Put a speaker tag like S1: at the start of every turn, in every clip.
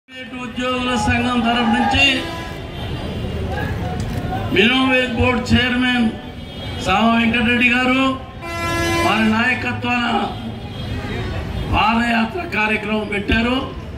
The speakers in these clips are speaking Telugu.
S1: ప్రైవేట్ ఉద్యోగుల సంఘం తరఫు నుంచి మినిమం వేజ్ బోర్డు చైర్మన్ సామ వెంకటరెడ్డి గారు వారి నాయకత్వాన పాదయాత్ర కార్యక్రమం పెట్టారు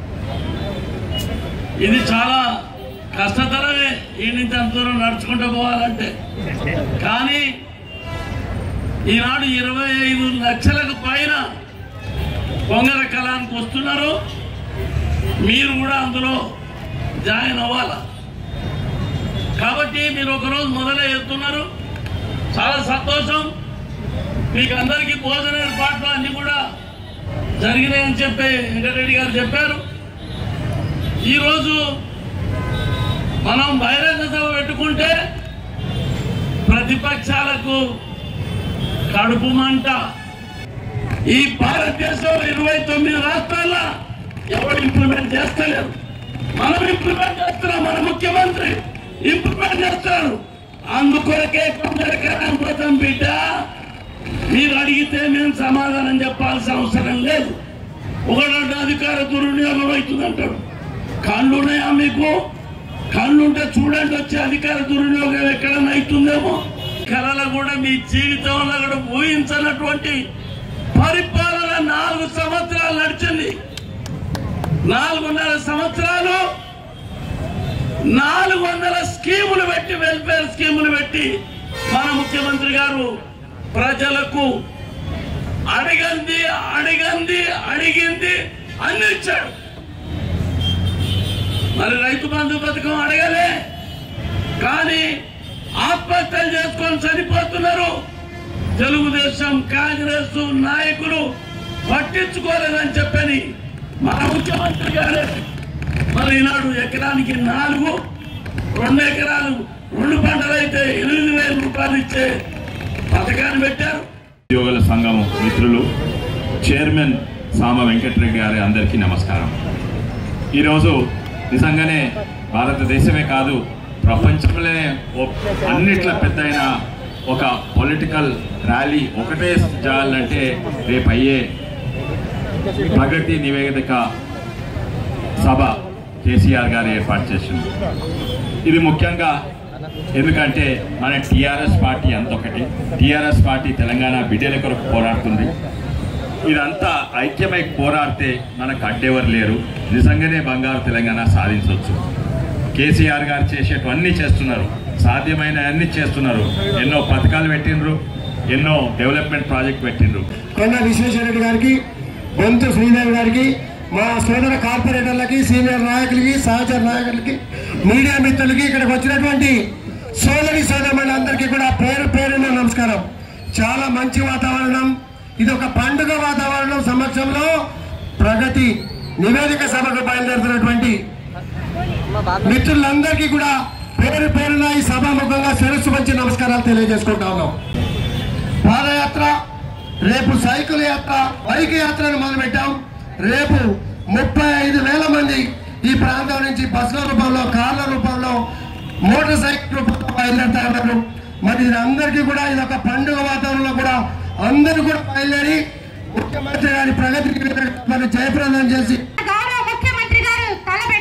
S1: ఇది చాలా కష్టతరమే ఈ నుంచి అంత దూరం నడుచుకుంటూ పోవాలంటే కానీ ఈనాడు ఇరవై ఐదు లక్షలకు పైన పొంగర కళానికి వస్తున్నారు మీరు కూడా అందులో జాయిన్ అవ్వాల కాబట్టి మీరు ఒకరోజు మొదలై వెళ్తున్నారు చాలా సంతోషం మీకు అందరికీ భోజన ఏర్పాట్లు అన్ని కూడా జరిగినాయని చెప్పి వెంకటరెడ్డి గారు చెప్పారు ఈరోజు మనం బహిరంగ సభ పెట్టుకుంటే ప్రతిపక్షాలకు కడుపు మంట ఈ భారతదేశం ఇరవై తొమ్మిది రాష్ట్రాల ఎవరు ఇంప్లిమెంట్ చేస్తలేరు మనం ఇంప్లిమెంట్ చేస్తున్నాం మన ముఖ్యమంత్రి ఇంప్లిమెంట్ చేస్తారు అందుకొరకే కొందరికైనా పోతాం బిడ్డ మీరు అడిగితే మేము సమాధానం చెప్పాల్సిన అవసరం లేదు ఒకటి అధికార దుర్వినియోగం అవుతుంది అంటాడు కళ్ళు ఉన్నాయా మీకు కళ్ళు ఉంటే చూడండి వచ్చే అధికార దుర్వినియోగం ఎక్కడైనా అవుతుందేమో కళలు కూడా మీ జీవితంలో కూడా ఊహించనటువంటి పరిపాలన నాలుగు సంవత్సరాలు నడిచింది నాలుగున్నర సంవత్సరాలు నాలుగు వందల స్కీములు పెట్టి వెల్ఫేర్ స్కీములు పెట్టి మన ముఖ్యమంత్రి గారు ప్రజలకు అడిగంది అడిగంది అడిగింది అన్ని ఇచ్చాడు మరి రైతు బంధు పథకం అడగలే కానీ ఆత్మహత్యలు చేసుకొని చనిపోతున్నారు తెలుగుదేశం కాంగ్రెస్ నాయకులు పట్టించుకోలేదని చెప్పని మన ముఖ్యమంత్రి గారే మరి ఈనాడు ఎకరానికి నాలుగు రెండు ఎకరాలు రెండు పంటలు అయితే ఎనిమిది వేల రూపాయలు ఇచ్చే పథకాన్ని పెట్టారు
S2: ఉద్యోగుల సంఘం మిత్రులు చైర్మన్ సామ వెంకటరెడ్డి గారి అందరికీ నమస్కారం ఈరోజు నిజంగానే భారతదేశమే కాదు ప్రపంచంలోనే ఒ- అన్నిట్ల పెద్దయిన ఒక పొలిటికల్ ర్యాలీ ఒకటే చేయాలంటే రేపు అయ్యే ప్రగతి నివేదిక సభ కేసీఆర్ గారు ఏర్పాటు చేసింది ఇది ముఖ్యంగా ఎందుకంటే మన టీఆర్ఎస్ పార్టీ అంతొకటి టీఆర్ఎస్ పార్టీ తెలంగాణ బిడ్డల కొరకు పోరాడుతుంది ఇదంతా ఐక్యమై పోరాడితే మనకు అడ్డెవరు లేరు నిజంగానే బంగారు తెలంగాణ సాధించవచ్చు కేసీఆర్ గారు చేసేటివన్నీ చేస్తున్నారు సాధ్యమైన అన్ని చేస్తున్నారు ఎన్నో పథకాలు పెట్టిండ్రు ఎన్నో డెవలప్మెంట్ ప్రాజెక్ట్ పెట్టిండ్రు
S3: కొండ విశ్వేశ్వరరెడ్డి గారికి బొంతు శ్రీదేవి గారికి మా సోదర కార్పొరేటర్లకి సీనియర్ నాయకులకి సహచర నాయకులకి మీడియా మిత్రులకి ఇక్కడికి వచ్చినటువంటి సోదరి సోదరులందరికీ కూడా పేరు పేరున నమస్కారం చాలా మంచి వాతావరణం ఇది ఒక పండుగ వాతావరణం సమక్షంలో ప్రగతి నివేదిక సభకు బయలుదేరుతున్నటువంటి మిత్రులందరికీ కూడా పేరు పేరున ఈ సభాముఖంగా శిరస్సు మంచి నమస్కారాలు తెలియజేసుకుంటా ఉన్నాం పాదయాత్ర రేపు సైకిల్ యాత్ర బైక్ యాత్రను మొదలుపెట్టాం రేపు ముప్పై ఐదు వేల మంది ఈ ప్రాంతం నుంచి బస్సుల రూపంలో కార్ల రూపంలో మోటార్ సైకిల్ రూపంలో బయలుదేరుతా ఉన్నారు మరి ఇది అందరికీ కూడా ఇది ఒక పండుగ వాతావరణంలో కూడా అందరూ కూడా బయలుదేరి ముఖ్యమంత్రి గారి ప్రగతి నివేదికను జయప్రదం చేసి
S4: గౌరవ ముఖ్యమంత్రి గారు తలపెట్టిన